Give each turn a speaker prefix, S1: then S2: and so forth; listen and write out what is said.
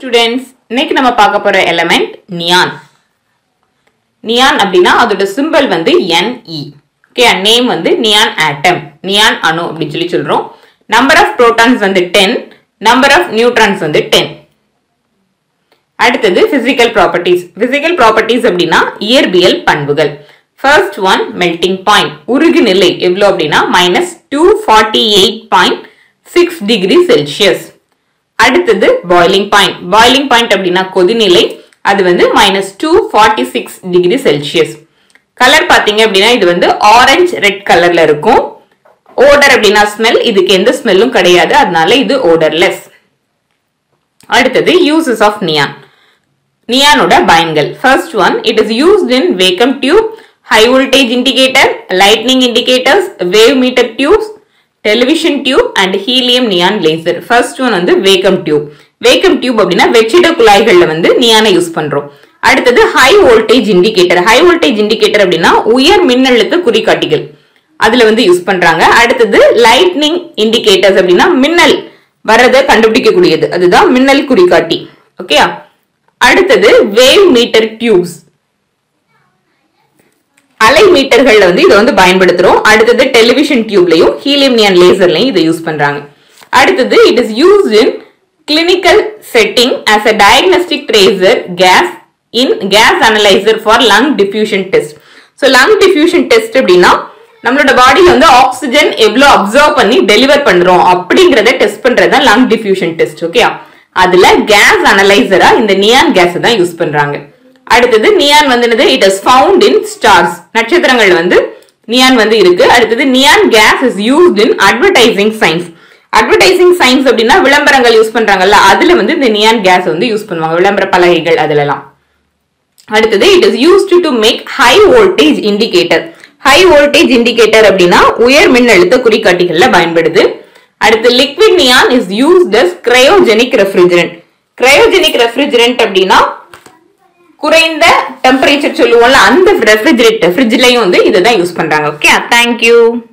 S1: students இன்னைக்கு நம்ம பார்க்க போற எலமெண்ட் நியான் நியான் அப்படின்னா அதோட சிம்பல் வந்து NE ஓகே நேம் வந்து நியான் ஆட்டம் நியான் அணு அப்படின்னு சொல்லி சொல்றோம் நம்பர் ஆஃப் புரோட்டான்ஸ் வந்து டென் நம்பர் ஆஃப் நியூட்ரான்ஸ் வந்து டென் அடுத்தது பிசிக்கல் ப்ராப்பர்ட்டிஸ் பிசிக்கல் ப்ராப்பர்ட்டிஸ் அப்படின்னா இயற்பியல் பண்புகள் ஃபர்ஸ்ட் ஒன் மெல்டிங் பாயிண்ட் உருகு நிலை எவ்வளோ அப்படின்னா minus two forty eight point six degree Celsius அடுத்தது பாய்லிங் பாயிண்ட் பாய்லிங் பாயிண்ட் அப்படின்னா கொதிநிலை அது வந்து minus two forty six degree Celsius colour பார்த்தீங்க அப்படின்னா இது வந்து ஆரஞ்சு ரெட் கலர்ல இருக்கும் ஓடர் அப்படின்னா ஸ்மெல் இதுக்கு எந்த ஸ்மெல்லும் கிடையாது அதனால இது ஓடர்லெஸ் அடுத்தது யூசஸ் ஆஃப் நியான் நியானோட பயன்கள் first one it is used in vacuum tube high voltage indicator lightning indicators wave meter tubes television tube and helium neon laser first one வந்து வேக்கம் டியூப் வேக்கம் டியூப் அப்படின்னா வெற்றிட குழாய்கள்ல வந்து நியானை use பண்றோம் அடுத்தது high voltage indicator high voltage indicator அப்படின்னா உயர் மின்னழுத்த குறிகாட்டிகள் அதுல வந்து யூஸ் பண்றாங்க அடுத்தது லைட்னிங் இண்டிகேட்டர்ஸ் அப்படின்னா மின்னல் வர்றதை கண்டுபிடிக்கக்கூடியது அதுதான் மின்னல் குறிகாட்டி ஓகே அடுத்தது வேவ் மீட்டர் டியூப்ஸ் அலை மீட்டர்கள்ல வந்து இதை வந்து பயன்படுத்துறோம் அடுத்தது டெலிவிஷன் டியூப்லயும் ஹீலியம் நியான் லேசர்லயும் இதை யூஸ் பண்றாங்க அடுத்தது it is used in clinical setting as a diagnostic tracer gas in gas analyser for lung diffusion test so lung diffusion test அப்படின்னா நம்மளோட பாடியில வந்து ஆக்சிஜன் எவ்வளவு அப்சர்வ் பண்ணி டெலிவர் பண்றோம் அப்படிங்கறத டெஸ்ட் பண்றது தான் லங் டிஃப்யூஷன் டெஸ்ட் ஓகே அதுல கேஸ் அனலைசரா இந்த நியான் கேஸ் தான் யூஸ் பண்றாங்க அடுத்தது நியான் வந்து என்னது it is found in stars நட்சத்திரங்கள் வந்து நியான் வந்து இருக்கு அடுத்தது neon gas is used in advertising science advertising science அப்படின்னா விளம்பரங்கள் யூஸ் பண்றாங்கல்ல அதுல வந்து இந்த நியான் கேஸ் வந்து யூஸ் பண்ணுவாங்க விளம்பர பலகைகள் அதுலலாம் அடுத்தது it is used to make high voltage indicator high voltage indicator அப்படின்னா உயர் மின்னழுத்த குறிகாட்டிகள்ல பயன்படுது அடுத்து liquid neon is used as cryogenic refrigerant cryogenic refrigerant அப்படின்னா குறைந்த டெம்பரேச்சர் சொல்லுவோம்ல அந்த ரெஃப்ரிஜரேட்டர் ஃப்ரிட்ஜ்லயும் வந்து இதை தான் யூஸ் பண்றாங்க ஓகே தேங்க்யூ